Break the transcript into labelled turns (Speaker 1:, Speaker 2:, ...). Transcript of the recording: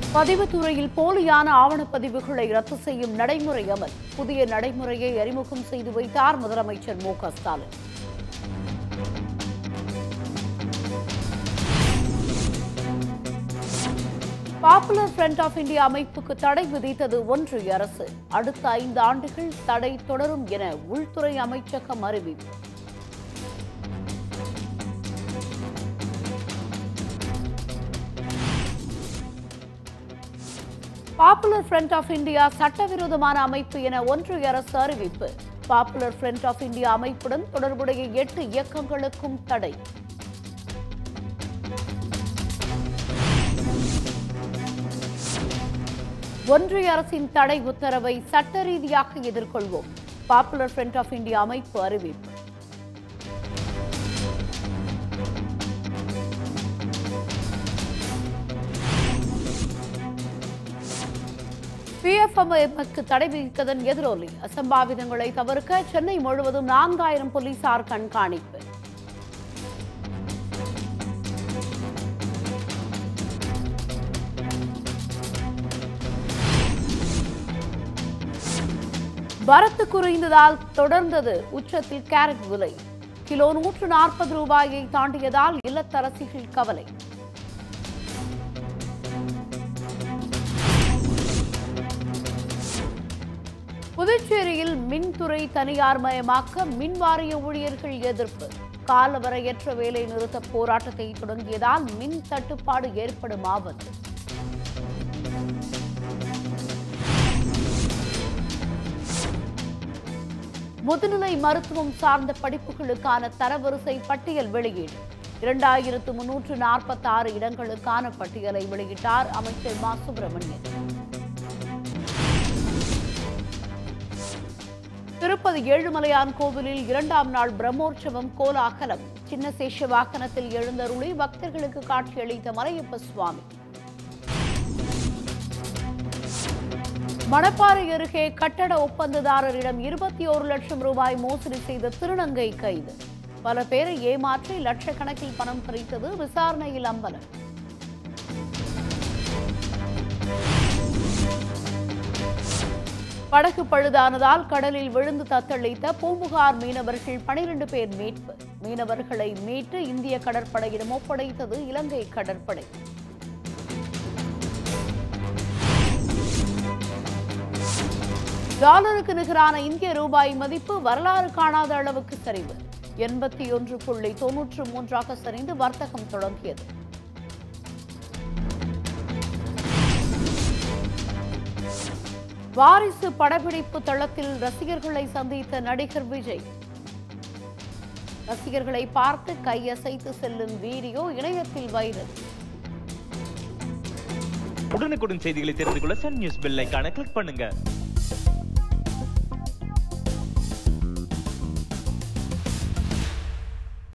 Speaker 1: பதிவுத்துறையில் போலியான ஆவணப்பதிவுகளை ரத்து செய்யும் நடைமுறை அமல் புதிய நடைமுறையை அறிமுகம் செய்து வைத்தார் முதலமைச்சர் Mu Ka Stalin popular front of India அமைப்புக்கு தடை விதித்தது ஒன்றிய அரசு அடுத்த ஐந்து ஆண்டுகள் தடை தொடரும் என உள்துறை அமைச்சகம் அறிவிப்பு பாப்புலர் ஃப்ரண்ட் ஆஃப் இந்தியா சட்டவிரோதமான அமைப்பு என ஒன்றிய அரசு அறிவிப்பு பாப்புலர் ஃப்ரண்ட் ஆஃப் இந்தியா அமைப்புடன் தொடர்புடைய எட்டு இயக்கங்களுக்கும் தடை ஒன்றிய அரசின் தடை உத்தரவை சட்ட ரீதியாக எதிர்கொள்வோம் பாப்புலர் ஃப்ரண்ட் ஆஃப் இந்தியா அமைப்பு அறிவிப்பு பிஎஃப்எம்க்கு தடை விதித்ததன் எதிரொலி அசம்பாவிதங்களை தவிர்க்க சென்னை முழுவதும் நான்காயிரம் போலீசார் கண்காணிப்பு வரத்து குறைந்ததால் தொடர்ந்தது உச்சத்தில் கேரட் விலை கிலோ நூற்று நாற்பது ரூபாயை தாண்டியதால் இல்லத்தரசிகள் கவலை புதுச்சேரியில் மின்துறை தனியார் மயமாக்க மின் வாரிய ஊழியர்கள் எதிர்ப்பு காலவரையற்ற வேலை நிறுத்த போராட்டத்தை தொடங்கியதால் மின் தட்டுப்பாடு ஏற்படும் ஆபத்து முதுநிலை மருத்துவம் சார்ந்த படிப்புகளுக்கான தரவரிசை பட்டியல் வெளியீடு இரண்டாயிரத்து முன்னூற்று நாற்பத்தி ஆறு இடங்களுக்கான பட்டியலை வெளியிட்டார் அமைச்சர் மா சுப்பிரமணியன் திருப்பதி ஏழுமலையான் கோவிலில் இரண்டாம் நாள் பிரம்மோற்சவம் கோலாகலம் சின்ன சேஷ வாகனத்தில் எழுந்தருளி பக்தர்களுக்கு காட்சியளித்த மலையப்ப சுவாமி மணப்பாறை அருகே கட்டட ஒப்பந்ததாரரிடம் இருபத்தி ஒரு லட்சம் ரூபாய் மோசடி செய்த திருநங்கை கைது பல பேரை ஏமாற்றி லட்சக்கணக்கில் பணம் பறித்தது விசாரணையில் அம்பலம் படகு பழுதானதால் கடலில் விழுந்து தத்தளித்த பூம்புகார் மீனவர்கள் பனிரெண்டு பேர் மீட்பு மீனவர்களை மீட்டு இந்திய கடற்படையிடம் ஒப்படைத்தது இலங்கை கடற்படை டாலருக்கு நிகரான இந்திய ரூபாய் மதிப்பு வரலாறு காணாத அளவுக்கு சரிவு எண்பத்தி ஒன்று புள்ளி தொன்னூற்று மூன்றாக சரிந்து வர்த்தகம் தொடங்கியது வாரிசு படப்பிடிப்பு தளத்தில் ரசிகர்களை சந்தித்த நடிகர் விஜய் ரசிகர்களை பார்த்து கையசைத்து செல்லும் வீடியோ இணையத்தில் வைரல்
Speaker 2: உடனுக்குடன் செய்திகளை தெரிந்து கொள்ள சன் நியூஸ் பெல் ஐகானை கிளிக் பண்ணுங்க